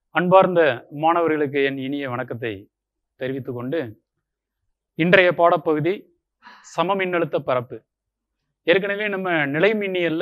அன்பார்ந்த மாணவர்களுக்கு என் இனிய வணக்கத்தை தெரிவித்துக் கொண்டு இன்றைய பாடப்பகுதி சம மின்னழுத்த பரப்பு ஏற்கனவே நம்ம நிலை மின்னியல்ல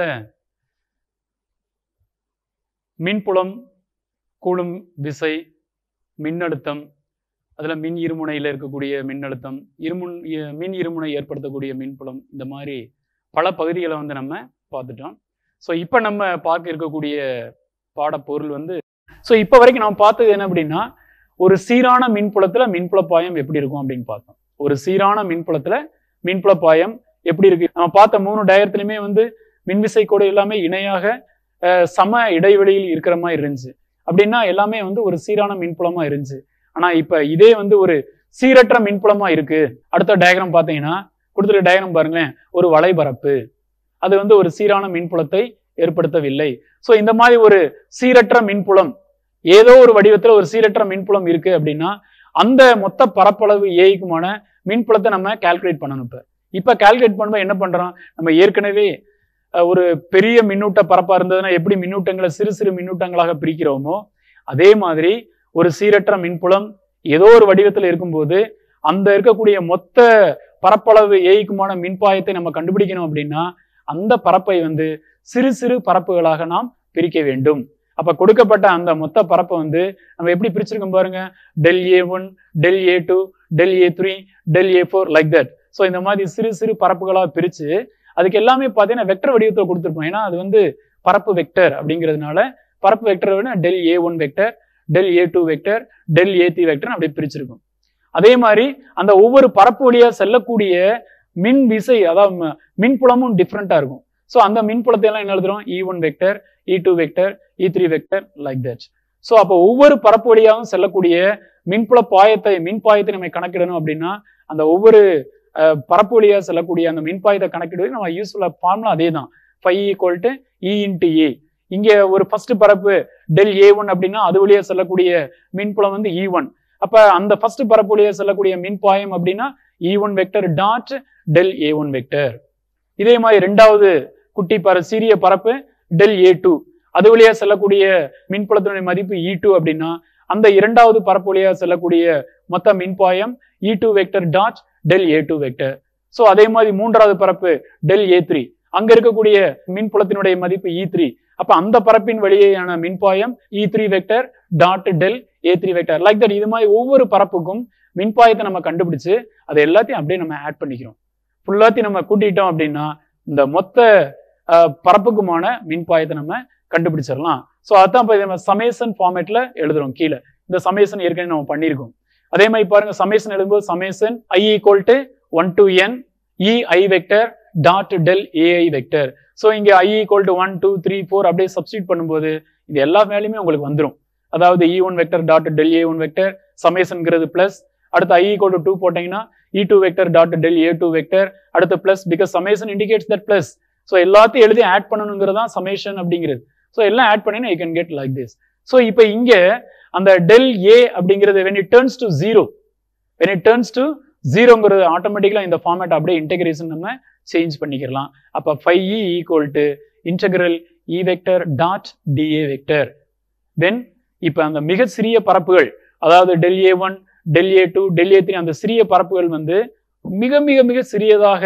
மின்புலம் கூலும் விசை மின்னழுத்தம் அதில் மின் இருமுனையில் இருக்கக்கூடிய மின்னழுத்தம் இருமுன் இ- மின் இருமுனை ஏற்படுத்தக்கூடிய மின்புலம் இந்த மாதிரி பல பகுதிகளை வந்து நம்ம பார்த்துட்டோம் ஸோ இப்போ நம்ம பார்க்க இருக்கக்கூடிய பாடப்பொருள் வந்து ஸோ இப்போ வரைக்கும் நம்ம பார்த்தது என்ன அப்படின்னா ஒரு சீரான மின்புலத்தில் மின்புல பாயம் எப்படி இருக்கும் அப்படின்னு பார்த்தோம் ஒரு சீரான மின்புலத்தில் மின்புல பாயம் எப்படி இருக்கு நம்ம பார்த்த மூணு டயரத்துலையுமே வந்து மின்விசை கோடு எல்லாமே இணையாக அஹ், சம இடைவெளியில் இருக்கிற மாதிரி இருந்துச்சு அப்படின்னா எல்லாமே வந்து ஒரு சீரான மின்புலமா இருந்துச்சு ஆனா இப்ப இதே வந்து ஒரு சீரற்ற மின்புலமா இருக்கு அடுத்த டயக்ராம் பார்த்தீங்கன்னா கொடுத்துருக்க டயக்ராம் பாருங்களேன் ஒரு வளைபரப்பு அது வந்து ஒரு சீரான மின்புலத்தை ஏற்படுத்தவில்லை ஸோ இந்த மாதிரி ஒரு சீரற்ற மின்புலம் ஏதோ ஒரு வடிவத்துல ஒரு சீரற்ற மின்புலம் இருக்கு அப்படின்னா அந்த மொத்த பரப்பளவு ஏய்க்குமான மின்புலத்தை நம்ம கால்குலேட் பண்ணணும் இப்ப இப்ப கால்குலேட் பண்ணும்போது என்ன பண்றோம் நம்ம ஏற்கனவே அஹ், ஒரு பெரிய மின்னூட்ட பரப்பா இருந்ததுன்னா எப்படி மின்னூட்டங்களை சிறு சிறு மின்னூட்டங்களாக பிரிக்கிறோமோ அதே மாதிரி ஒரு சீரற்ற மின்புலம் ஏதோ ஒரு வடிவத்தில் இருக்கும்போது அந்த இருக்கக்கூடிய மொத்த பரப்பளவு ஏய்க்குமான மின்பாயத்தை நம்ம கண்டுபிடிக்கணும் அப்படின்னா அந்த பரப்பை வந்து சிறு சிறு பரப்புகளாக நாம் பிரிக்க வேண்டும் அப்ப கொடுக்கப்பட்ட அந்த மொத்த பரப்பை வந்து நம்ம எப்படி பிரிச்சிருக்கோம் பாருங்க del A one del A two del A three del A four like that so இந்த மாதிரி சிறு சிறு பரப்புகளா பிரிச்சு அதுக்கு எல்லாமே பார்த்தீங்கன்னா வெக்டர் வடிவத்தில் கொடுத்துருப்போம் ஏன்னா அது வந்து பரப்பு வெக்டர் அப்படிங்கிறதுனால பரப்பு வெக்டர் விட del A one vector del A two vector del A three vector அப்படி பிரிச்சிருக்கும் அதே மாதிரி அந்த ஒவ்வொரு பரப்பு வழியா செல்லக்கூடிய மின் விசை அதாவது ம- மின்புலமும் டிஃப்ரெண்டா இருக்கும் ஸோ அந்த மின்புலத்தை எல்லாம் என்ன எழுதுறோம் E one vector E two vector E three vector like that so அப்போ ஒவ்வொரு பரப்பு வழியாகவும் செல்லக்கூடிய மின்புல பாயத்தை மின் பாயத்தை நம்ம கணக்கிடணும் அப்படின்னா அந்த ஒவ்வொரு அஹ், பரப்பு வழியா செல்லக்கூடிய அந்த மின் பாயத்தை கணக்கிடுவது நம்ம யூஸ்ஃபுல்லாக ஃபார்முலா அதே தான் phi equal to E into A இங்க ஒரு ஃபர்ஸ்ட் பரப்பு டெல் ஏ ஒன் அப்படின்னா அது வழியா செல்லக்கூடிய மின்புலம் வந்து இ ஒன் அப்ப அந்த ஃபர்ஸ்ட் பரப்பு வழியா செல்லக்கூடிய மின்பாயம் அப்படின்னா E one vector dot del A one vector இதே மாதிரி ரெண்டாவது குட்டி பர சிறிய பரப்பு டெல் ஏ டூ அது வழியா செல்லக்கூடிய மின்புலத்தினுடைய மதிப்பு இ டூ அப்படின்னா அந்த இரண்டாவது பரப்பு வழியா செல்லக்கூடிய மொத்த மின்பாயம் E two vector dot del A two vector so அதே மாதிரி மூன்றாவது பரப்பு டெல் ஏ த்ரீ அங்க இருக்கக்கூடிய மின்புலத்தினுடைய மதிப்பு இ த்ரீ அப்ப அந்த பரப்பின் வழியேயான மின்பாயம் E three vector dot del A three vector like that இது மாதிரி ஒவ்வொரு பரப்புக்கும் மின்பாயத்தை நம்ம கண்டுபிடிச்சு அதை எல்லாத்தையும் அப்படியே நம்ம ஆட் பண்ணிக்கிறோம் ஃபுல்லாத்தையும் நம்ம கூட்டிட்டோம் அப்படின்னா இந்த மொத்த அஹ், பரப்புக்குமான மின்பாயத்தை நம்ம கண்டுபிடிச்சிடலாம் ஸோ அதான் இப்போ நம்ம சமேசன் ஃபார்மேட்ல எழுதுறோம் கீழே இந்த சமேசன் ஏற்கனவே நம்ம பண்ணியிருக்கோம் அதே மாதிரி பாருங்க சமேசன் எழுதும்போது summation I equal to one to N E I vector dot del A I vector so இங்க I equal to one two three four அப்படியே சப்ஸ்டியூட் பண்ணும்போது இது எல்லா வேலையுமே உங்களுக்கு வந்துடும் அதாவது E one vector dot del A one vector சமேசன்கிறது பிளஸ் அடுத்து ஐ ஈக்குவல் டு டூ போட்டீங்கன்னா E two vector dot del A two vector அடுத்து plus because summation indicates that plus so எல்லாத்தையும் எழுதி ஆட் பண்ணணுங்கிறது தான் சமேஷன் அப்படிங்கிறது ஸோ எல்லாம் ஆட் பண்ணினா you can get like this so இப்போ இங்க அந்த டெல் ஏ அப்படிங்கிறது when it turns to zero when it turns to ஜீரோங்கிறது ஆட்டோமேட்டிக்கலாக இந்த ஃபார்மேட் அப்படியே இன்டெகிரேஷன் நம்ம சேஞ்ச் பண்ணிக்கிறலாம் அப்போ phi E equal to integral E vector dot D A vector then இப்போ அந்த மிக சிறிய பரப்புகள் அதாவது del A one del A two del A three அந்த சிறிய பரப்புகள் வந்து மிக மிக மிக சிறியதாக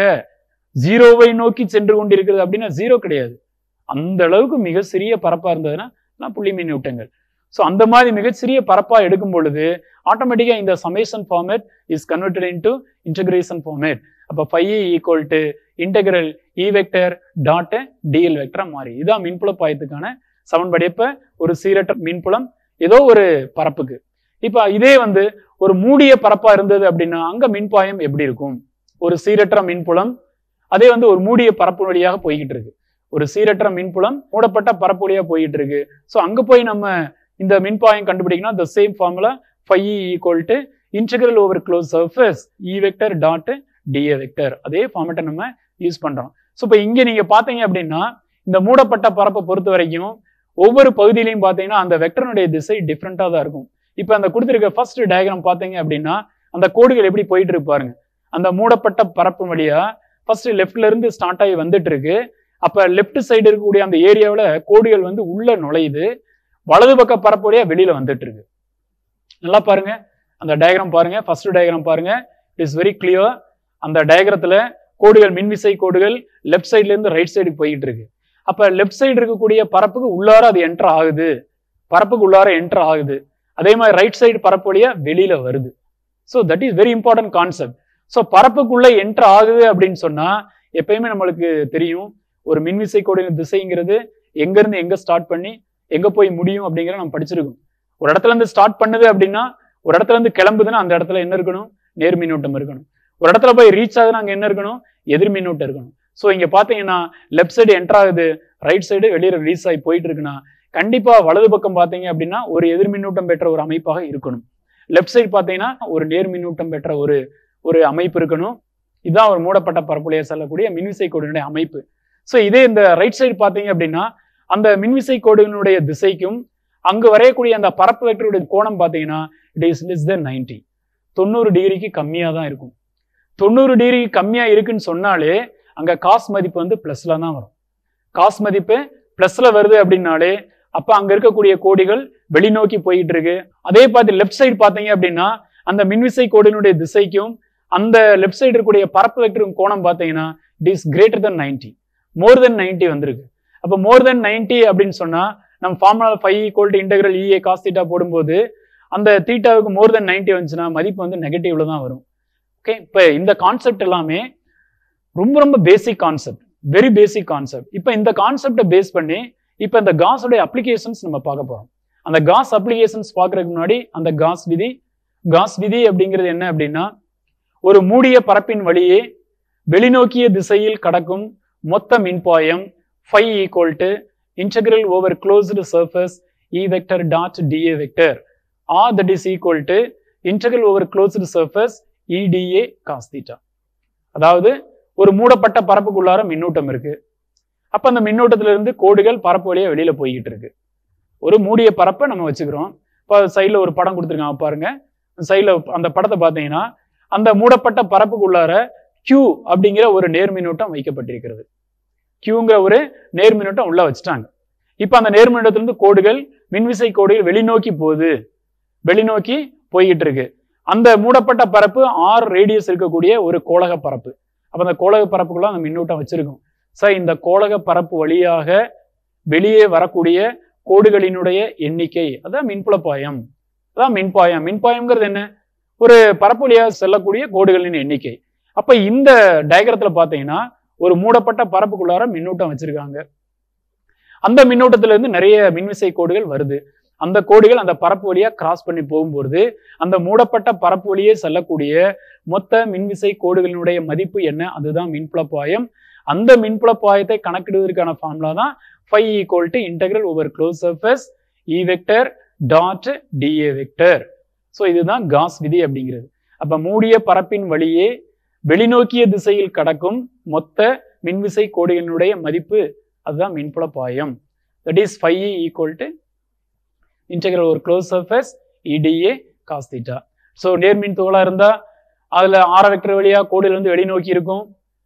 ஜீரோவை நோக்கி சென்று கொண்டிருக்கிறது அப்படின்னா ஜீரோ கிடையாது அந்த அளவுக்கு மிக சிறிய பரப்பா இருந்ததுன்னா நான் புள்ளி மின்னூட்டங்கள் ஸோ அந்த மாதிரி மிகச்சிறிய பரப்பா எடுக்கும் பொழுது ஆட்டோமேட்டிக்கா இந்த summation format is converted into integration format அப்போ phi equal to integral E vector dot D L வெக்டரா மாறி இதுதான் மின்புல பாயத்துக்கான சமன்பாடு இப்ப ஒரு சீரற்ற மின்புலம் ஏதோ ஒரு பரப்புக்கு இப்போ இதே வந்து ஒரு மூடிய பரப்பா இருந்தது அப்படின்னா அங்க மின்பாயம் எப்படி இருக்கும் ஒரு சீரற்ற மின்புலம் அதே வந்து ஒரு மூடிய பரப்பு வழியாக போய்கிட்டு இருக்கு ஒரு சீரற்ற மின்புலம் மூடப்பட்ட பரப்பு வழியாக போய்கிட்டு இருக்கு ஸோ அங்க போய் நம்ம இந்த மின்பாயம் கண்டுபிடிக்கணும் the same formula phi equal to integral over close surface E vector dot D A vector அதே ஃபார்மேட்டை நம்ம யூஸ் பண்றோம் ஸோ இப்போ இங்க நீங்க பாத்தீங்க அப்படின்னா இந்த மூடப்பட்ட பரப்பை பொறுத்த வரைக்கும் ஒவ்வொரு பகுதியிலையும் பாத்தீங்கன்னா அந்த வெக்டருடைய திசை டிஃப்ரெண்டா தான் இருக்கும் இப்போ அந்த கொடுத்திருக்க ஃபர்ஸ்ட் டயக்ராம் பாத்தீங்க அப்படின்னா அந்த கோடுகள் எப்படி போயிட்டு இருக்கு பாருங்க அந்த மூடப்பட்ட பரப்பு வழியா ஃபர்ஸ்ட் லெஃப்ட்ல இருந்து ஸ்டார்ட் ஆகி வந்துட்டு இருக்கு அப்ப லெஃப்ட் சைடு இருக்கக்கூடிய அந்த ஏரியாவில் கோடுகள் வந்து உள்ள நுழையுது வலது பக்க பரப்பு வழியா வெளியில வந்துட்டு இருக்கு நல்லா பாருங்க அந்த டயக்ராம் பாருங்க ஃபர்ஸ்ட் டயக்ராம் பாருங்க இட் இஸ் வெரி கிளியர் அந்த டயக்ரத்துல கோடுகள் மின்விசை கோடுகள் லெஃப்ட் சைட்ல இருந்து ரைட் சைடுக்கு போயிட்டு இருக்கு அப்ப லெஃப்ட் சைடு இருக்கக்கூடிய பரப்புக்கு உள்ளார அது என்டர் ஆகுது பரப்புக்கு உள்ளார என்டர் ஆகுது அதே மாதிரி ரைட் சைடு பரப்பு வழியா வெளியில வருது so that is very important concept so பரப்புக்குள்ள என்டர் ஆகுது அப்படின்னு சொன்னா எப்பயுமே நம்மளுக்கு தெரியும் ஒரு மின்விசை கோடின் திசைங்கிறது எங்க இருந்து எங்க ஸ்டார்ட் பண்ணி எங்க போய் முடியும் அப்படிங்கிற நம்ம படிச்சிருக்கோம் ஒரு இடத்துல இருந்து ஸ்டார்ட் பண்ணுது அப்படின்னா ஒரு இடத்துல இருந்து கிளம்புதுன்னா அந்த இடத்துல என்ன இருக்கணும் நேர் மின்னோட்டம் இருக்கணும் ஒரு இடத்துல போய் ரீச் ஆகுதுன்னா அங்க என்ன இருக்கணும் எதிர் மின்னோட்டம் இருக்கணும் ஸோ இங்க பாத்தீங்கன்னா லெஃப்ட் சைடு என்டர் ஆகுது ரைட் சைடு வெளியே ரிலீஸ் ஆகி போயிட்டு இருக்குன்னா கண்டிப்பா வலது பக்கம் பாத்தீங்க அப்படின்னா ஒரு எதிர் மின்னூட்டம் பெற்ற ஒரு அமைப்பாக இருக்கணும் லெஃப்ட் சைடு பாத்தீங்கன்னா ஒரு நேர் மின்னூட்டம் பெற்ற ஒரு ஒரு அமைப்பு இருக்கணும் இதுதான் ஒரு மூடப்பட்ட பரப்புலைய செல்லக்கூடிய மின்விசை கோடுகளுடைய அமைப்பு ஸோ இதே இந்த ரைட் சைடு பாத்தீங்க அப்படின்னா அந்த மின்விசை கோடுகளுடைய திசைக்கும் அங்கு வரையக்கூடிய அந்த பரப்பு வெக்டருடைய கோணம் பாத்தீங்கன்னா it is less than ninety தொண்ணூறு டிகிரிக்கு கம்மியா தான் இருக்கும் தொண்ணூறு டிகிரி கம்மியா இருக்குன்னு சொன்னாலே அங்க காஸ் மதிப்பு வந்து பிளஸ்ல தான் வரும் காஸ் மதிப்பு பிளஸ்ல வருது அப்படின்னாலே அப்ப அங்க இருக்கக்கூடிய கோடிகள் வெளிநோக்கி போயிட்டு இருக்கு அதே பார்த்து லெஃப்ட் சைடு பாத்தீங்க அப்படின்னா அந்த மின்விசை கோடினுடைய திசைக்கும் அந்த லெஃப்ட் சைடு இருக்கக்கூடிய பரப்பு வெக்டரும் கோணம் பாத்தீங்கன்னா it is greater than ninety more than ninety வந்திருக்கு அப்ப மோர் தென் நைன்டி அப்படின்னு சொன்னா நம்ம formula phi equal to integral E A cos theta போடும்போது அந்த தீட்டாவுக்கு மோர் தென் நைன்டி வந்துச்சுன்னா மதிப்பு வந்து நெகட்டிவ்ல தான் வரும் ஓகே இப்போ இந்த கான்செப்ட் எல்லாமே ரொம்ப ரொம்ப basic concept very basic concept இப்போ இந்த கான்செப்டை பேஸ் பண்ணி இப்போ இந்த காஸோடைய அப்ளிகேஷன்ஸ் நம்ம பார்க்க போறோம் அந்த காஸ் அப்ளிகேஷன்ஸ் பார்க்கறதுக்கு முன்னாடி அந்த காஸ் விதி காஸ் விதி அப்படிங்கிறது என்ன அப்படின்னா ஒரு மூடிய பரப்பின் வழியே வெளிநோக்கிய திசையில் கடக்கும் மொத்த மின்பாயம் phi equal to integral over closed surface E vector dot dA vector or that is equal to integral over closed surface EDA cos theta அதாவது ஒரு மூடப்பட்ட பரப்புக்குள்ளார மின்னூட்டம் இருக்கு அப்ப அந்த மின்னூட்டத்துல இருந்து கோடுகள் பரப்பு வழியா வெளியில போய்கிட்டு இருக்கு ஒரு மூடிய பரப்பை நம்ம வச்சுக்கிறோம் இப்போ சைட்ல ஒரு படம் கொடுத்துருக்காங்க பாருங்க சைட்ல அந்த படத்தை பார்த்தீங்கன்னா அந்த மூடப்பட்ட பரப்புக்குள்ளார Q அப்படிங்கிற ஒரு நேர் மின்னூட்டம் வைக்கப்பட்டிருக்கிறது கியூங்கிற ஒரு நேர்மின்னோட்டம் உள்ள வச்சுட்டாங்க இப்போ அந்த நேர்மின்னோட்டத்திலிருந்து கோடுகள் மின்விசை கோடுகள் வெளிநோக்கி போகுது வெளிநோக்கி போய்கிட்டு இருக்கு அந்த மூடப்பட்ட பரப்பு ஆர் ரேடியஸ் இருக்கக்கூடிய ஒரு கோளக பரப்பு அப்ப அந்த கோளக பரப்புக்குள்ள அந்த மின்னூட்டம் வச்சிருக்கும் சார் இந்த கோளக பரப்பு வழியாக வெளியே வரக்கூடிய கோடுகளினுடைய எண்ணிக்கை அதான் மின்புலப்பாயம் அதான் மின்பாயம் மின்பாயம்ங்கிறது என்ன ஒரு பரப்பு வழியாக செல்லக்கூடிய கோடுகளின் எண்ணிக்கை அப்ப இந்த டயக்ரத்துல பாத்தீங்கன்னா ஒரு மூடப்பட்ட பரப்புக்குள்ளார மின்னூட்டம் வச்சிருக்காங்க அந்த மின்னூட்டத்துல இருந்து நிறைய மின்விசை கோடுகள் வருது அந்த கோடுகள் அந்த பரப்பு வழியா கிராஸ் பண்ணி போகும்போது அந்த மூடப்பட்ட பரப்பு வழியே செல்லக்கூடிய மொத்த மின்விசை கோடுகளினுடைய மதிப்பு என்ன அதுதான் மின்புலப்பாயம் அந்த மின்புலப்பாயத்தை கணக்கிடுவதற்கான ஃபார்முலா தான் phi equal to integral over close surface E vector dot D A vector so இதுதான் காஸ் விதி அப்படிங்கிறது அப்ப மூடிய பரப்பின் வழியே வெளிநோக்கிய திசையில் கடக்கும் மொத்த மின்விசை கோடுகளினுடைய மதிப்பு அதுதான் மின்புல பாயம் that is phi equal to integral ஒரு close surface E D A cos theta so நேர்மின் துகளா இருந்தா அதுல ஆர வெக்டர் வழியா கோடுகள் வந்து வெளிநோக்கி இருக்கும்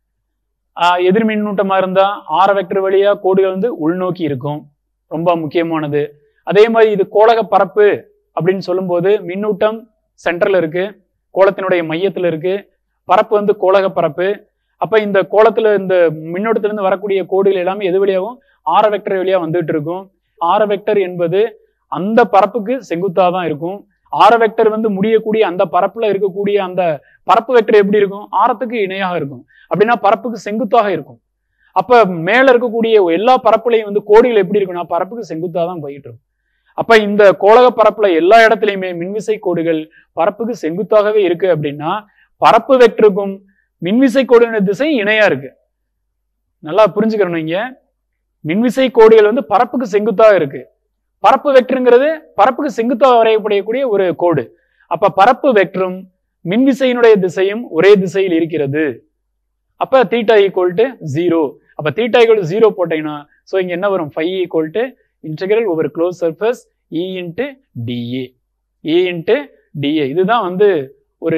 ஆஹ் எதிர் மின்னூட்டமா இருந்தா ஆர வெக்டர் வழியா கோடுகள் வந்து உள்நோக்கி இருக்கும் ரொம்ப முக்கியமானது அதே மாதிரி இது கோளக பரப்பு அப்படின்னு சொல்லும்போது மின்னூட்டம் சென்டர்ல இருக்கு கோலத்தினுடைய மையத்துல இருக்கு பரப்பு வந்து கோளக பரப்பு அப்ப இந்த கோலத்துல இந்த மின்னோட்டத்துல இருந்து வரக்கூடிய கோடுகள் எல்லாமே எது வழியாகவும் ஆர வெக்டர் வழியா வந்துட்டு இருக்கும் ஆர வெக்டர் என்பது அந்த பரப்புக்கு செங்குத்தா தான் இருக்கும் ஆர வெக்டர் வந்து முடியக்கூடிய அந்த பரப்புல இருக்கக்கூடிய அந்த பரப்பு வெக்டர் எப்படி இருக்கும் ஆரத்துக்கு இணையாக இருக்கும் அப்படின்னா பரப்புக்கு செங்குத்தாக இருக்கும் அப்ப மேல இருக்கக்கூடிய எல்லா பரப்புலையும் வந்து கோடுகள் எப்படி இருக்கும்னா பரப்புக்கு செங்குத்தா தான் போயிட்டு இருக்கும் அப்ப இந்த கோளக பரப்புல எல்லா இடத்துலயுமே மின்விசை கோடுகள் பரப்புக்கு செங்குத்தாகவே இருக்கு அப்படின்னா பரப்பு வெக்டருக்கும் மின்விசை கோடுகளின் திசை இணையா இருக்கு நல்லா புரிஞ்சுக்கிறணும் இங்க மின்விசை கோடுகள் வந்து பரப்புக்கு செங்குத்தாக இருக்கு பரப்பு வெக்டருங்கிறது பரப்புக்கு செங்குத்தாக வரையப்படக்கூடிய ஒரு கோடு அப்ப பரப்பு வெக்டரும் மின்விசையினுடைய திசையும் ஒரே திசையில் இருக்கிறது அப்ப தீட்டா ஈக்குவல் டு ஜீரோ அப்ப தீட்டா ஈக்குவல் டு ஜீரோ போட்டீங்கன்னா ஸோ இங்க என்ன வரும் phi equal to integral over close surface E into D A E into D A இதுதான் வந்து ஒரு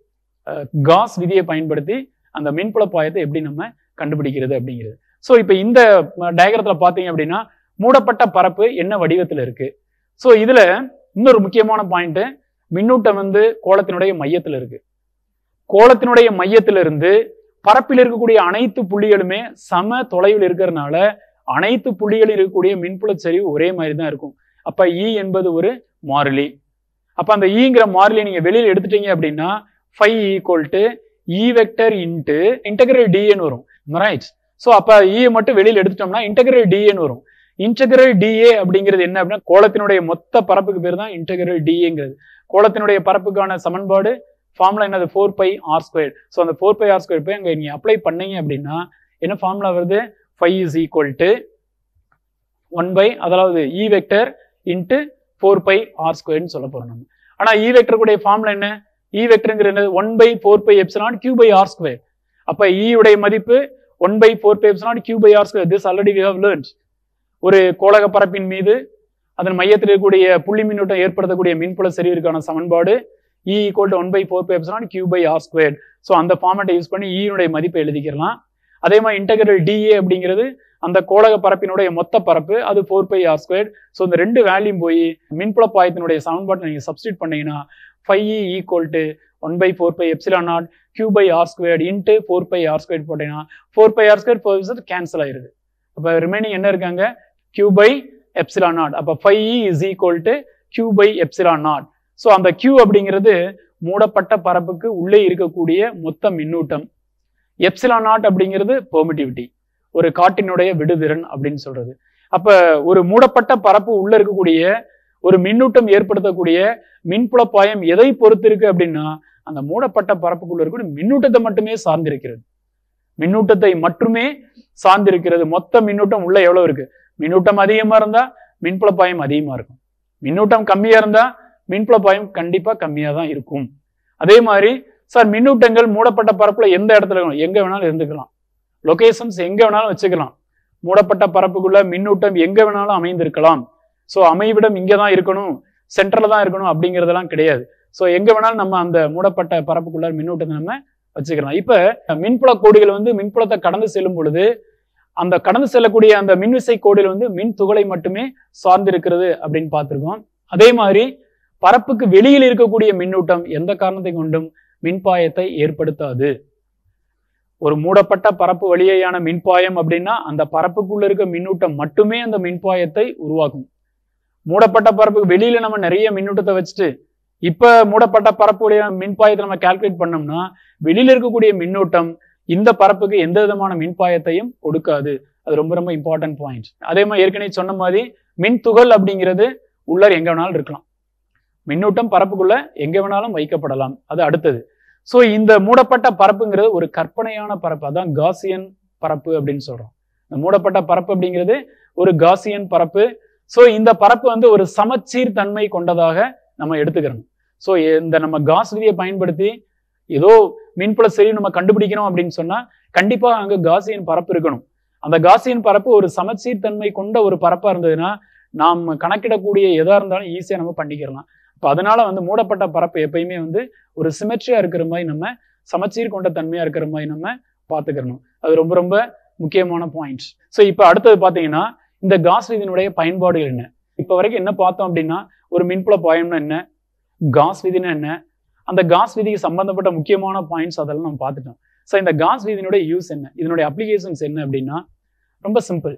காஸ் விதியை பயன்படுத்தி அந்த மின்புல பாயத்தை எப்படி நம்ம கண்டுபிடிக்கிறது அப்படிங்கிறது ஸோ இப்போ இந்த டயக்ரத்தில் பார்த்தீங்க அப்படின்னா மூடப்பட்ட பரப்பு என்ன வடிவத்தில் இருக்கு ஸோ இதுல இன்னொரு முக்கியமான பாயிண்ட் மின்னூட்டம் வந்து கோலத்தினுடைய மையத்துல இருக்கு கோலத்தினுடைய மையத்துல இருந்து பரப்பில் இருக்கக்கூடிய அனைத்து புள்ளிகளுமே சம தொலைவில் இருக்கிறதுனால அனைத்து புள்ளிகளில் இருக்கக்கூடிய மின்புல சரிவு ஒரே மாதிரி தான் இருக்கும் அப்ப இ என்பது ஒரு மாறிலி அப்ப அந்த ஈங்கிற மாறிலி நீங்க வெளியில எடுத்துட்டீங்க அப்படின்னா phi equal to E vector into integral D N வரும் ரைட் ஸோ அப்ப ஈ மட்டும் வெளியில எடுத்துட்டோம்னா இன்டகிரல் டிஎன் வரும் இன்டகிரல் டிஏ அப்படிங்கிறது என்ன அப்படின்னா கோலத்தினுடைய மொத்த பரப்புக்கு பேர் தான் இன்டகிரல் டிஏங்கிறது கோலத்தினுடைய பரப்புக்கான சமன்பாடு ஃபார்முலா என்னது four pi R square so அந்த ஃபோர் பை ஆர் ஸ்கொயர் போய் அங்கே நீங்கள் அப்ளை பண்ணீங்க அப்படின்னா என்ன ஃபார்முலா வருது phi is equal to one by அதாவது E vector into four pi R ஸ்கொயர்னு சொல்ல போகிறோம் நம்ம ஆனால் இ வெக்டருடைய ஃபார்முலா என்ன இ வெக்டருங்கிற என்னது one by four pi epsilon Q by R square அப்போ இ உடைய மதிப்பு one by four pi epsilon Q by R square this already we have learnt ஒரு கோளக பரப்பின் மீது அதன் மையத்தில் இருக்கக்கூடிய புள்ளி மின்னூட்டம் ஏற்படுத்தக்கூடிய மின்புல செறிவிற்கான சமன்பாடு E equal to one by four pi epsilon Q by R square so அந்த ஃபார்மேட்டை யூஸ் பண்ணி ஈனுடைய மதிப்பை எழுதிக்கலாம் அதே மாதிரி இன்டகிரல் டிஏ அப்படிங்கிறது அந்த கோளக பரப்பினுடைய மொத்த பரப்பு அது four pi R square so இந்த ரெண்டு வேல்யூம் போய் மின்புல பாயத்தினுடைய சமன்பாட்டை நீங்கள் சப்ஸ்டியூட் பண்ணீங்கன்னா phi E equal to one by four pi epsilon nought Q by R square into four pi R square போட்டீங்கன்னா four pi R square four cancel ஆயிருது அப்போ ரிமைனிங் என்ன இருக்காங்க கியூ பை எப்சிலான் நாட் அப்போ phi E is equal to Q by epsilon nought so அந்த Q அப்படிங்கிறது மூடப்பட்ட பரப்புக்கு உள்ளே இருக்கக்கூடிய மொத்த மின்னூட்டம் எப்சிலான் நாட் அப்படிங்கிறது பெர்மிட்டிவிட்டி ஒரு காட்டினுடைய விடுதிறன் அப்படின்னு சொல்றது அப்ப ஒரு மூடப்பட்ட பரப்பு உள்ள இருக்கக்கூடிய ஒரு மின்னூட்டம் ஏற்படுத்தக்கூடிய மின்புல பாயம் எதை பொறுத்து இருக்கு அப்படின்னா அந்த மூடப்பட்ட பரப்புக்குள்ள இருக்கக்கூடிய மின்னூட்டத்தை மட்டுமே சார்ந்திருக்கிறது மின்னூட்டத்தை மட்டுமே சார்ந்திருக்கிறது மொத்த மின்னூட்டம் உள்ள எவ்வளவு இருக்கு மின்னூட்டம் அதிகமா இருந்தா மின்புல பாயம் அதிகமா இருக்கும் மின்னூட்டம் கம்மியா இருந்தா மின்புல பாயம் கண்டிப்பா கம்மியா தான் இருக்கும் அதே மாதிரி சார் மின்னூட்டங்கள் மூடப்பட்ட பரப்புல எந்த இடத்துல இருக்கணும் எங்க வேணாலும் இருந்துக்கலாம் லொகேஷன்ஸ் எங்க வேணாலும் வச்சுக்கலாம் மூடப்பட்ட பரப்புக்குள்ள மின்னூட்டம் எங்க வேணாலும் அமைந்திருக்கலாம் ஸோ அமைவிடம் இங்க தான் இருக்கணும் சென்டர்ல தான் இருக்கணும் அப்படிங்கிறதெல்லாம் கிடையாது ஸோ எங்க வேணாலும் நம்ம அந்த மூடப்பட்ட பரப்புக்குள்ள மின்னூட்டத்தை நம்ம வச்சுக்கலாம் இப்ப மின்புல கோடுகள் வந்து மின்புலத்தை கடந்து செல்லும் பொழுது அந்த கடந்து செல்லக்கூடிய அந்த மின்விசை கோடுகள் வந்து மின் துகளை மட்டுமே சார்ந்திருக்கிறது அப்படின்னு பார்த்திருக்கோம் அதே மாதிரி பரப்புக்கு வெளியில் இருக்கக்கூடிய மின்னூட்டம் எந்த காரணத்தை கொண்டும் மின்பாயத்தை ஏற்படுத்தாது ஒரு மூடப்பட்ட பரப்பு வழியேயான மின்பாயம் அப்படின்னா அந்த பரப்புக்குள்ள இருக்க மின்னூட்டம் மட்டுமே அந்த மின்பாயத்தை உருவாக்கும் மூடப்பட்ட பரப்புக்கு வெளியில நம்ம நிறைய மின்னூட்டத்தை வச்சுட்டு இப்ப மூடப்பட்ட பரப்பு வழியான மின்பாயத்தை நம்ம கால்குலேட் பண்ணோம்னா வெளியில இருக்கக்கூடிய மின்னூட்டம் இந்த பரப்புக்கு எந்த விதமான மின்பாயத்தையும் கொடுக்காது அது ரொம்ப ரொம்ப இம்பார்ட்டன்ட் பாயிண்ட் அதே மாதிரி ஏற்கனவே சொன்ன மாதிரி மின் துகள் அப்படிங்கிறது உள்ளர் எங்க வேணாலும் இருக்கலாம் மின்னூட்டம் பரப்புக்குள்ள எங்க வேணாலும் வைக்கப்படலாம் அது அடுத்தது ஸோ இந்த மூடப்பட்ட பரப்புங்கிறது ஒரு கற்பனையான பரப்பு அதான் காசியன் பரப்பு அப்படின்னு சொல்றோம் இந்த மூடப்பட்ட பரப்பு அப்படிங்கிறது ஒரு காசியன் பரப்பு ஸோ இந்த பரப்பு வந்து ஒரு சமச்சீர் தன்மை கொண்டதாக நம்ம எடுத்துக்கிறோம் ஸோ இந்த நம்ம காஸ் விதியை பயன்படுத்தி ஏதோ மின்புல சரி நம்ம கண்டுபிடிக்கிறோம் அப்படின்னு சொன்னா கண்டிப்பா அங்க காசியன் பரப்பு இருக்கணும் அந்த காசியன் பரப்பு ஒரு சமச்சீர் தன்மை கொண்ட ஒரு பரப்பா இருந்ததுன்னா நாம் கணக்கிடக்கூடிய எதா இருந்தாலும் ஈஸியா நம்ம பண்ணிக்கிறலாம் இப்போ அதனால வந்து மூடப்பட்ட பரப்பு எப்பயுமே வந்து ஒரு சிமெட்ரியா இருக்கிற மாதிரி நம்ம சமச்சீர் கொண்ட தன்மையா இருக்கிற மாதிரி நம்ம பார்த்துக்கிறணும் அது ரொம்ப ரொம்ப முக்கியமான பாயிண்ட் ஸோ இப்போ அடுத்தது பார்த்தீங்கன்னா இந்த காஸ் விதியினுடைய பயன்பாடுகள் என்ன இப்போ வரைக்கும் என்ன பார்த்தோம் அப்படின்னா ஒரு மின்புல பாயம்னா என்ன காஸ் விதினா என்ன அந்த காஸ் விதிக்கு சம்பந்தப்பட்ட முக்கியமான பாயிண்ட்ஸ் அதெல்லாம் நம்ம பார்த்துட்டோம் ஸோ இந்த காஸ் விதியினுடைய யூஸ் என்ன இதனுடைய அப்ளிகேஷன்ஸ் என்ன அப்படின்னா ரொம்ப சிம்பிள்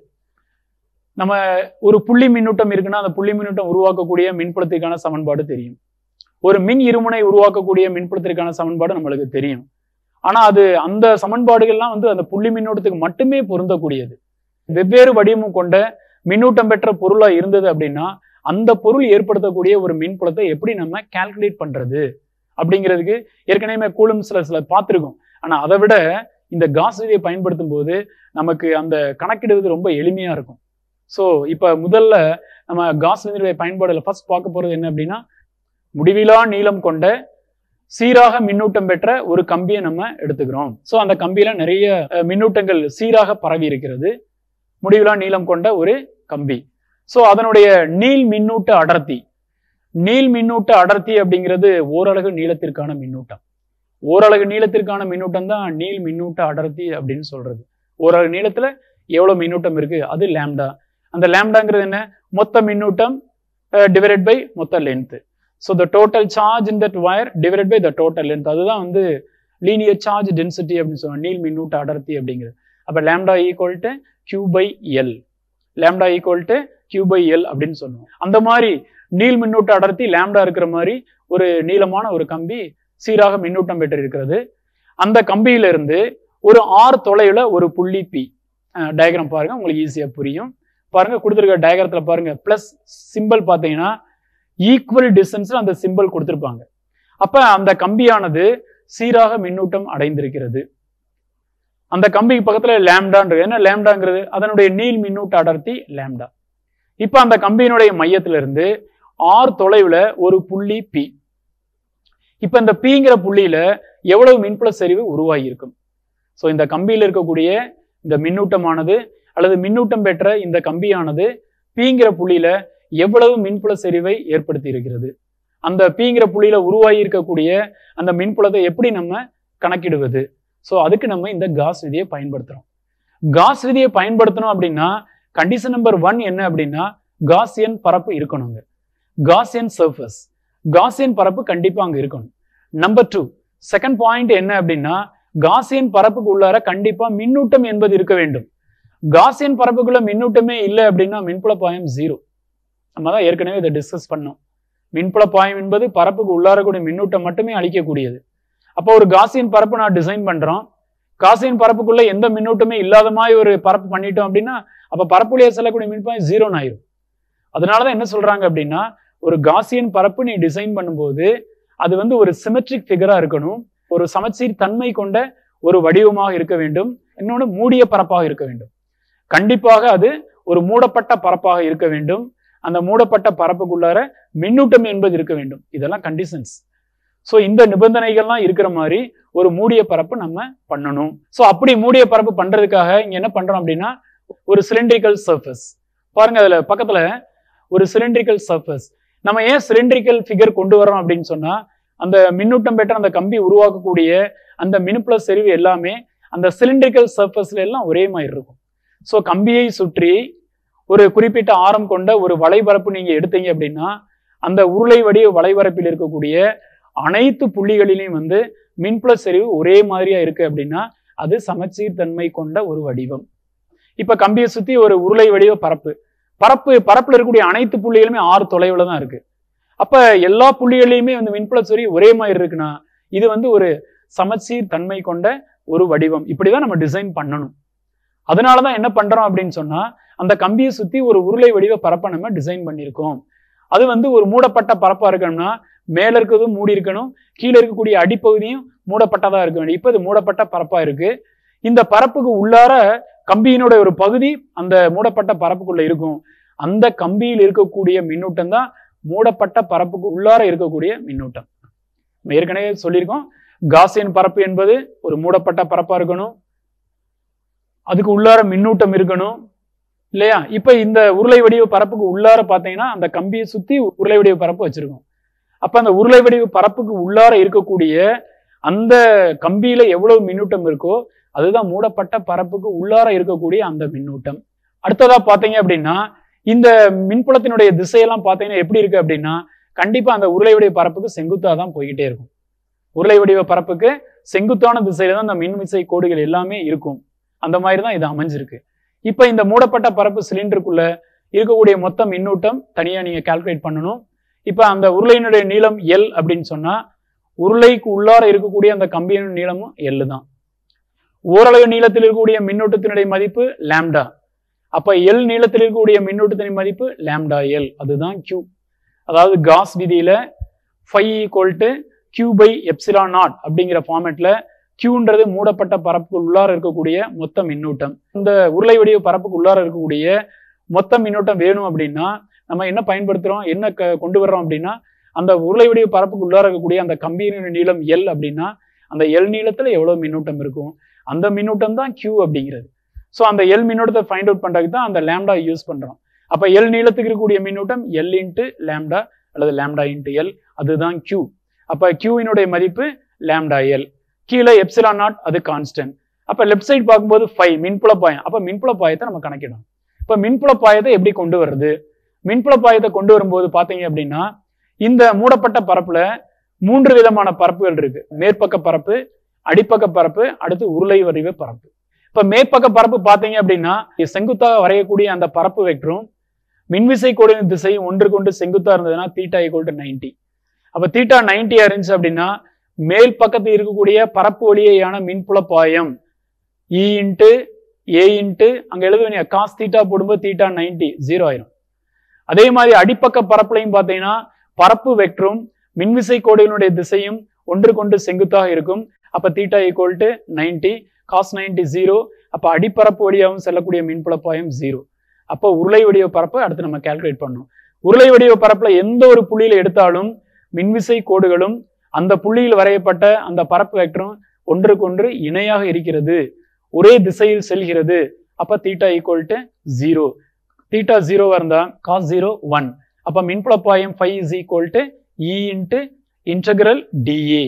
நம்ம ஒரு புள்ளி மின்னூட்டம் இருக்குன்னா அந்த புள்ளி மின்னூட்டம் உருவாக்கக்கூடிய மின்புலத்திற்கான சமன்பாடு தெரியும் ஒரு மின் இருமுனை உருவாக்கக்கூடிய மின்புலத்திற்கான சமன்பாடு நம்மளுக்கு தெரியும் ஆனா அது அந்த சமன்பாடுகள்லாம் வந்து அந்த புள்ளி மின்னூட்டத்துக்கு மட்டுமே பொருந்தக்கூடியது வெவ்வேறு வடிவமும் கொண்ட மின்னூட்டம் பெற்ற பொருளா இருந்தது அப்படின்னா அந்த பொருள் ஏற்படுத்தக்கூடிய ஒரு மின்புலத்தை எப்படி நம்ம கால்குலேட் பண்றது அப்படிங்கிறதுக்கு ஏற்கனவே கூலும் சில சில பார்த்துருக்கோம் ஆனா அதை விட இந்த காஸ் விதியை பயன்படுத்தும் போது நமக்கு அந்த கணக்கிடுவது ரொம்ப எளிமையா இருக்கும் ஸோ இப்போ முதல்ல நம்ம காஸ் விதியுடைய பயன்பாடுல ஃபர்ஸ்ட் பார்க்க போறது என்ன அப்படின்னா முடிவிலா நீளம் கொண்ட சீராக மின்னூட்டம் பெற்ற ஒரு கம்பியை நம்ம எடுத்துக்கிறோம் ஸோ அந்த கம்பியில நிறைய அஹ், மின்னூட்டங்கள் சீராக பரவி இருக்கிறது முடிவிலா நீளம் கொண்ட ஒரு கம்பி ஸோ அதனுடைய நீள் மின்னூட்ட அடர்த்தி நீள் மின்னூட்ட அடர்த்தி அப்படிங்கிறது ஓரலகு நீளத்திற்கான மின்னூட்டம் ஓரலகு நீளத்திற்கான மின்னூட்டம் தான் நீள் மின்னூட்ட அடர்த்தி அப்படின்னு சொல்றது ஓரலகு நீளத்துல எவ்வளவு மின்னூட்டம் இருக்கு அது லேம்டா அந்த லேம்டாங்கிறது என்ன மொத்த மின்னூட்டம் டிவைடட் பை மொத்த length so the total charge in that wire divided by the total length அதுதான் வந்து லீனியர் சார்ஜ் டென்சிட்டி அப்படின்னு சொல்லுவாங்க நீள் மின்னூட்ட அடர்த்தி அப்படிங்கிறது அப்போ lambda equal to Q by L lambda equal to Q by L அப்படின்னு சொல்லுவோம் அந்த மாதிரி நீள் மின்னூட்ட அடர்த்தி லேம்டா இருக்கிற மாதிரி ஒரு நீளமான ஒரு கம்பி சீராக மின்னூட்டம் பெற்று இருக்கிறது அந்த கம்பியிலிருந்து ஒரு ஆறு தொலைவில் ஒரு புள்ளி பி டயக்ராம் பாருங்க உங்களுக்கு ஈஸியாக புரியும் பாருங்க கொடுத்துருக்க டயக்ராத்தில் பாருங்க ப்ளஸ் சிம்பிள் பார்த்தீங்கன்னா ஈக்குவல் டிஸ்டன்ஸில் அந்த சிம்பிள் கொடுத்துருப்பாங்க அப்போ அந்த கம்பியானது சீராக மின்னூட்டம் அடைந்திருக்கிறது அந்த கம்பிக்கு பக்கத்தில் லேம்டான்றது என்ன லேம்டாங்கிறது அதனுடைய நீள் மின்னூட்ட அடர்த்தி லேம்டா இப்போ அந்த கம்பியினுடைய மையத்திலிருந்து ஆர் தொலைவில் ஒரு புள்ளி பி இப்போ இந்த பிங்கிற புள்ளியில எவ்வளவு மின்புல செறிவு உருவாகி இருக்கும் ஸோ இந்த கம்பியில் இருக்கக்கூடிய இந்த மின்னூட்டமானது அல்லது மின்னூட்டம் பெற்ற இந்த கம்பியானது பிங்கிற புள்ளியில எவ்வளவு மின்புல செறிவை ஏற்படுத்தி இருக்கிறது அந்த பிங்கிற புள்ளியில உருவாகி இருக்கக்கூடிய அந்த மின்புலத்தை எப்படி நம்ம கணக்கிடுவது ஸோ அதுக்கு நம்ம இந்த காஸ் விதியை பயன்படுத்துறோம் காஸ் விதியை பயன்படுத்தணும் அப்படின்னா கண்டிஷன் நம்பர் ஒன் என்ன அப்படின்னா காசியன் பரப்பு இருக்கணுங்க காசியன் சர்ஃபஸ் காசியன் பரப்பு கண்டிப்பா அங்க இருக்கணும் நம்பர் டூ செகண்ட் பாயிண்ட் என்ன அப்படின்னா காசியன் பரப்புக்கு உள்ளார கண்டிப்பா மின்னூட்டம் என்பது இருக்க வேண்டும் காசியன் பரப்புக்குள்ள மின்னூட்டமே இல்லை அப்படின்னா மின்புல பாயம் ஜீரோ நம்ம தான் ஏற்கனவே இதை டிஸ்கஸ் பண்ணோம் மின்புல பாயம் என்பது பரப்புக்கு உள்ளாரக்கூடிய மின்னூட்டம் மட்டுமே அளிக்கக்கூடியது அப்போ ஒரு காசியன் பரப்பு நான் டிசைன் பண்றோம் காசியன் பரப்புக்குள்ள எந்த மின்னூட்டமே இல்லாத மாதிரி ஒரு பரப்பு பண்ணிட்டோம் அப்படின்னா அப்ப பரப்புலையே செல்லக்கூடிய மின்பாயம் ஜீரோன்னு ஆயிரும் அதனாலதான் என்ன சொல்றாங்க அப்படின்னா ஒரு காசியன் பரப்பு நீ டிசைன் பண்ணும்போது அது வந்து ஒரு சிமெட்ரிக் ஃபிகரா இருக்கணும் ஒரு சமச்சீர் தன்மை கொண்ட ஒரு வடிவமாக இருக்க வேண்டும் இன்னொன்று மூடிய பரப்பாக இருக்க வேண்டும் கண்டிப்பாக அது ஒரு மூடப்பட்ட பரப்பாக இருக்க வேண்டும் அந்த மூடப்பட்ட பரப்புக்குள்ளார மின்னூட்டம் என்பது இருக்க வேண்டும் இதெல்லாம் கண்டிஷன்ஸ் ஸோ இந்த நிபந்தனைகள்லாம் இருக்கிற மாதிரி ஒரு மூடிய பரப்பு நம்ம பண்ணணும் ஸோ அப்படி மூடிய பரப்பு பண்றதுக்காக இங்க என்ன பண்றோம் அப்படின்னா ஒரு சிலிண்ட்ரிக்கல் சர்ஃபஸ் பாருங்க அதுல பக்கத்துல ஒரு சிலிண்ட்ரிக்கல் சர்ஃபஸ் நம்ம ஏன் சிலிண்ட்ரிக்கல் ஃபிகர் கொண்டு வரோம் அப்படின்னு சொன்னா அந்த மின்னூட்டம் பெற்ற அந்த கம்பி உருவாக்கக்கூடிய அந்த மினுப்புல செறிவு எல்லாமே அந்த சிலிண்ட்ரிக்கல் சர்ஃபஸ்ல எல்லாம் ஒரே மாதிரி இருக்கும் ஸோ கம்பியை சுற்றி ஒரு குறிப்பிட்ட ஆரம் கொண்ட ஒரு வளைபரப்பு நீங்க எடுத்தீங்க அப்படின்னா அந்த உருளை வடிவ வளைபரப்பில் இருக்கக்கூடிய அனைத்து புள்ளிகளிலையும் வந்து மின்புல செறிவு ஒரே மாதிரியா இருக்கு அப்படின்னா அது சமச்சீர் தன்மை கொண்ட ஒரு வடிவம் இப்ப கம்பியை சுத்தி ஒரு உருளை வடிவ பரப்பு பரப்பு பரப்புல இருக்கக்கூடிய அனைத்து புள்ளிகளுமே ஆறு தொலைவுல தான் இருக்கு அப்ப எல்லா புள்ளிகளையுமே வந்து மின்புல செறிவு ஒரே மாதிரி இருக்குன்னா இது வந்து ஒரு சமச்சீர் தன்மை கொண்ட ஒரு வடிவம் இப்படிதான் நம்ம டிசைன் பண்ணணும் அதனாலதான் என்ன பண்றோம் அப்படின்னு சொன்னா அந்த கம்பியை சுத்தி ஒரு உருளை வடிவ பரப்பை நம்ம டிசைன் பண்ணியிருக்கோம் அது வந்து ஒரு மூடப்பட்ட பரப்பா இருக்கணும்னா மேல இருக்கிறதும் மூடி இருக்கணும் கீழே இருக்கக்கூடிய அடிப்பகுதியும் மூடப்பட்டதா இருக்க வேண்டும் இப்ப இது மூடப்பட்ட பரப்பா இருக்கு இந்த பரப்புக்கு உள்ளார கம்பியினுடைய ஒரு பகுதி அந்த மூடப்பட்ட பரப்புக்குள்ள இருக்கும் அந்த கம்பியில் இருக்கக்கூடிய மின்னூட்டம் தான் மூடப்பட்ட பரப்புக்கு உள்ளார இருக்கக்கூடிய மின்னூட்டம் நம்ம ஏற்கனவே சொல்லியிருக்கோம் காசியன் பரப்பு என்பது ஒரு மூடப்பட்ட பரப்பா இருக்கணும் அதுக்கு உள்ளார மின்னூட்டம் இருக்கணும் இல்லையா இப்ப இந்த உருளை வடிவ பரப்புக்கு உள்ளார பாத்தீங்கன்னா அந்த கம்பியை சுத்தி உருளை வடிவ பரப்பு வச்சிருக்கோம் அப்ப அந்த உருளை வடிவ பரப்புக்கு உள்ளார இருக்கக்கூடிய அந்த கம்பியில எவ்வளவு மின்னூட்டம் இருக்கோ அதுதான் மூடப்பட்ட பரப்புக்கு உள்ளார இருக்கக்கூடிய அந்த மின்னூட்டம் அடுத்ததா பாத்தீங்க அப்படின்னா இந்த மின்புலத்தினுடைய திசையெல்லாம் பாத்தீங்கன்னா எப்படி இருக்கு அப்படின்னா கண்டிப்பா அந்த உருளை வடிவ பரப்புக்கு செங்குத்தா தான் போய்கிட்டே இருக்கும் உருளை வடிவ பரப்புக்கு செங்குத்தான திசையில தான் அந்த மின்விசை கோடுகள் எல்லாமே இருக்கும் அந்த மாதிரி தான் இது அமைஞ்சிருக்கு இப்ப இந்த மூடப்பட்ட பரப்பு சிலிண்டருக்குள்ள இருக்கக்கூடிய மொத்த மின்னூட்டம் தனியா நீங்க கால்குலேட் பண்ணணும் இப்ப அந்த உருளையினுடைய நீளம் எல் அப்படின்னு சொன்னா உருளைக்கு உள்ளார இருக்கக்கூடிய அந்த கம்பியின் நீளமும் எல் தான் ஓரளவு நீளத்தில் இருக்கக்கூடிய மின்னூட்டத்தினுடைய மதிப்பு லாம்டா அப்ப எல் நீளத்தில் இருக்கக்கூடிய மின்னூட்டத்தின் மதிப்பு லாம்டா எல் அதுதான் கியூ அதாவது காஸ் விதியில phi equal to Q by epsilon nought அப்படிங்கிற ஃபார்மேட்ல கியூன்றது மூடப்பட்ட பரப்புக்கு உள்ளார இருக்கக்கூடிய மொத்த மின்னூட்டம் இந்த உருளை வடிவ பரப்புக்கு உள்ளார இருக்கக்கூடிய மொத்த மின்னூட்டம் வேணும் அப்படின்னா நம்ம என்ன பயன்படுத்துறோம் என்ன க- கொண்டு வர்றோம் அப்படின்னா அந்த உருளை வடிவ பரப்புக்கு உள்ளார இருக்கக்கூடிய அந்த கம்பியின் நீளம் எல் அப்படின்னா அந்த எல் நீளத்துல எவ்வளவு மின்னூட்டம் இருக்கும் அந்த மின்னூட்டம் தான் கியூ அப்படிங்கிறது ஸோ அந்த எல் மின்னூட்டத்தை ஃபைண்ட் அவுட் பண்றதுக்கு தான் அந்த லேம்டா யூஸ் பண்றோம் அப்ப எல் நீளத்துக்கு இருக்கக்கூடிய மின்னூட்டம் எல் இன்ட்டு லேம்டா அல்லது லேம்டா இன்ட்டு எல் அதுதான் கியூ அப்ப கியூவினுடைய மதிப்பு லேம்டா எல் கீழே எப்சிலா நாட் அது கான்ஸ்டன்ட் அப்ப லெஃப்ட் சைடு பார்க்கும்போது ஃபைவ் மின்புல பாயம் அப்ப மின்புல பாயத்தை நம்ம கணக்கிடணும் இப்ப மின்புல பாயத்தை எப்படி கொண்டு வர்றது மின்புல பாயத்தை கொண்டு வரும்போது பாத்தீங்க அப்படின்னா இந்த மூடப்பட்ட பரப்புல மூன்று விதமான பரப்புகள் இருக்கு மேற்பக்க பரப்பு அடிப்பக்க பரப்பு அடுத்து உருளை வடிவ பரப்பு இப்ப மேற்பக்க பரப்பு பாத்தீங்க அப்படின்னா செங்குத்தாக வரையக்கூடிய அந்த பரப்பு வெக்டரும் மின்விசை கோடின் திசை ஒன்றுக்கு ஒன்று செங்குத்தா இருந்ததுன்னா தீட்டா ஈக்குவல் டு நைன்டி அப்ப தீட்டா நைன்டியா இருந்துச்சு அப்படின்னா மேல் பக்கத்தில் இருக்கக்கூடிய பரப்பு வழியேயான மின்புல பாயம் இ இன்ட்டு ஏ இன்ட்டு அங்க எழுதுவீங்க காஸ் தீட்டா போடும்போது தீட்டா நைன்டி ஜீரோ ஆயிரும் அதே மாதிரி அடிப்பக்க பரப்புலையும் பார்த்தீங்கன்னா பரப்பு வெக்டரும் மின்விசை கோடுகளுடைய திசையும் ஒன்றுக்கொன்று செங்குத்தாக இருக்கும் அப்ப theta equal to ninety cos ninety zero அப்ப அடிப்பரப்பு வழியாகவும் செல்லக்கூடிய மின்புல பாயம் ஜீரோ அப்போ உருளை வடிவ பரப்பு அடுத்து நம்ம கால்குலேட் பண்ணணும் உருளை வடிவ பரப்புல எந்த ஒரு புள்ளியில எடுத்தாலும் மின்விசை கோடுகளும் அந்த புள்ளியில் வரையப்பட்ட அந்த பரப்பு வெக்டரும் ஒன்றுக்கொன்று இணையாக இருக்கிறது ஒரே திசையில் செல்கிறது அப்ப theta equal to zero theta ஜீரோவா இருந்தா காஸ் ஜீரோ ஒன் அப்ப மின்புல பாயம் five is equal to E into integral DA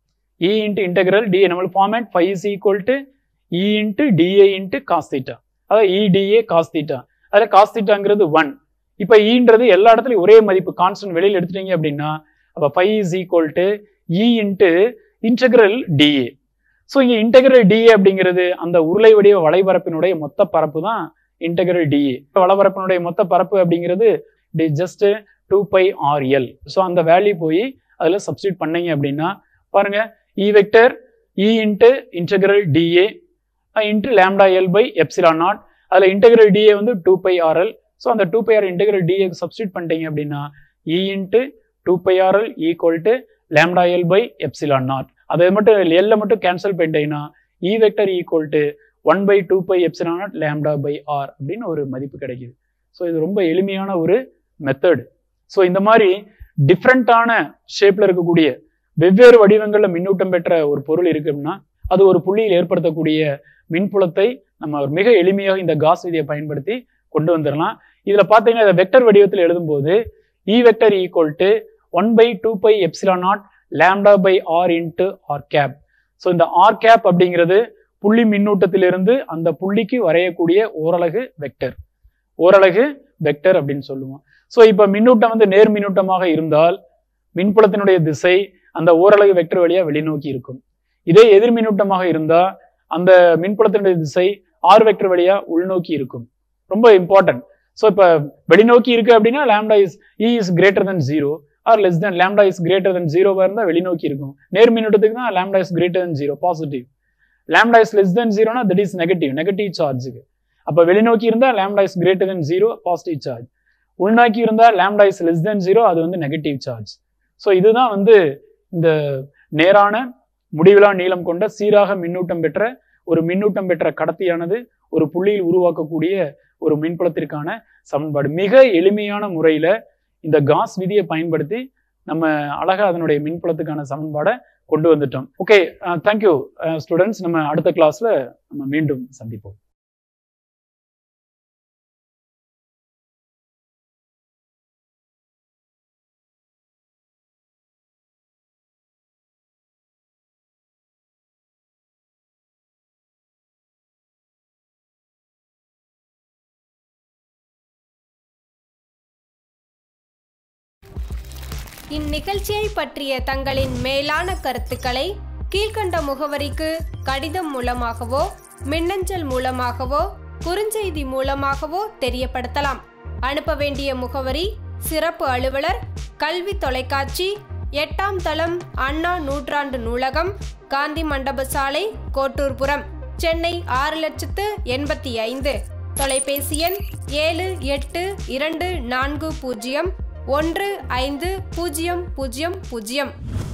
E into integral DA நம்மளுக்கு format five is equal to E into DA into cos theta அதாவது EDA cos theta அதில் cos தீட்டாங்கிறது one இப்போ ஈன்றது எல்லா இடத்துலையும் ஒரே மதிப்பு கான்ஸ்டன்ட் வெளியில் எடுத்துட்டீங்க அப்படின்னா அப்போ five is equal to E into integral DA so இங்கே இன்டகிரல் டிஏ அப்படிங்கிறது அந்த உருளை வடிவ வளைபரப்பினுடைய மொத்த பரப்பு தான் இன்டகிரல் டிஏ வளபரப்பினுடைய மொத்த பரப்பு அப்படிங்கிறது just two pi RL so அந்த வேல்யூ போய் அதில் சப்ஸ்டியூட் பண்ணீங்க அப்படின்னா பாருங்க E vector E into integral DA into lambda L by epsilon naught அதில் இன்டகிரல் டிஏ வந்து டூ பை ஆர்எல் ஸோ அந்த two pi R integral DA substitute பண்ணிட்டீங்க அப்படின்னா E into two pi RL equal to lambda L by epsilon naught அதை மட்டும் எல்ல மட்டும் cancel பண்ணிட்டீங்கன்னா E vector equal to one by two pi epsilon naught lambda by R அப்படின்னு ஒரு மதிப்பு கிடைக்குது ஸோ இது ரொம்ப எளிமையான ஒரு மெத்தட் ஸோ இந்த மாதிரி டிஃப்ரெண்ட்டான ஷேப்ல இருக்கக்கூடிய வெவ்வேறு வடிவங்களில் மின்னூட்டம் பெற்ற ஒரு பொருள் இருக்கு அப்படின்னா அது ஒரு புள்ளியில் ஏற்படுத்தக்கூடிய மின்புலத்தை நம்ம மிக எளிமையாக இந்த காஸ் விதியை பயன்படுத்தி கொண்டு வந்துடலாம் இதுல பாத்தீங்கன்னா இதை வெக்டர் வடிவத்தில் எழுதும்போது E vector equal to one by two pi epsilon naught lambda by R into R cap so இந்த ஆர் கேப் அப்படிங்கிறது புள்ளி மின்னூட்டத்திலிருந்து அந்த புள்ளிக்கு வரையக்கூடிய ஓரலகு வெக்டர் ஓரலகு வெக்டர் அப்படின்னு சொல்லுவோம் ஸோ இப்போ மின்னூட்டம் வந்து நேர் மின்னூட்டமாக இருந்தால் மின்புலத்தினுடைய திசை அந்த ஓரலகு வெக்டர் வழியா வெளிநோக்கி இருக்கும் இதே எதிர் மின்னூட்டமாக இருந்தா அந்த மின்புலத்தினுடைய திசை ஆர் வெக்டர் வழியா உள்நோக்கி இருக்கும் ரொம்ப இம்பார்ட்டன்ட் ஸோ இப்போ வெளிநோக்கி இருக்கு அப்படின்னா lambda is E is greater than zero or less than lambda is greater than ஜீரோவா இருந்தால் வெளிநோக்கி இருக்கும் நேர் மின்னூட்டத்துக்கு தான் lambda is greater than zero positive lambda is less than ஜீரோனா தட் இஸ் நெகட்டிவ் நெகட்டிவ் சார்ஜுக்கு அப்போ வெளிநோக்கி இருந்தால் lambda is greater than zero positive charge உள்நோக்கி இருந்தால் lambda is less than zero அது வந்து நெகட்டிவ் சார்ஜ் ஸோ இதுதான் வந்து இந்த நேரான முடிவிலா நீளம் கொண்ட சீராக மின்னூட்டம் பெற்ற ஒரு மின்னூட்டம் பெற்ற கடத்தியானது ஒரு புள்ளியில் உருவாக்கக்கூடிய ஒரு மின்புலத்திற்கான சமன்பாடு மிக எளிமையான முறையில இந்த காஸ் விதியை பயன்படுத்தி நம்ம அழகா அதனுடைய மின்புலத்துக்கான சமன்பாடை கொண்டு வந்துட்டோம் ஓகே தேங்க்யூ ஸ்டூடெண்ட்ஸ் நம்ம அடுத்த கிளாஸ்ல நம்ம மீண்டும் சந்திப்போம் இந்நிகழ்ச்சியை பற்றிய தங்களின் மேலான கருத்துக்களை கீழ்க்கண்ட முகவரிக்கு கடிதம் மூலமாகவோ மின்னஞ்சல் மூலமாகவோ குறுஞ்செய்தி மூலமாகவோ தெரியப்படுத்தலாம் அனுப்ப வேண்டிய முகவரி சிறப்பு அலுவலர் கல்வி தொலைக்காட்சி எட்டாம் தளம் அண்ணா நூற்றாண்டு நூலகம் காந்தி மண்டப சாலை கோட்டூர்புரம் சென்னை ஆறு லட்சத்து எண்பத்தி ஐந்து தொலைபேசி எண் ஏழு எட்டு இரண்டு நான்கு பூஜ்ஜியம் ஒன்று ஐந்து பூஜ்ஜியம் பூஜ்ஜியம் பூஜ்ஜியம்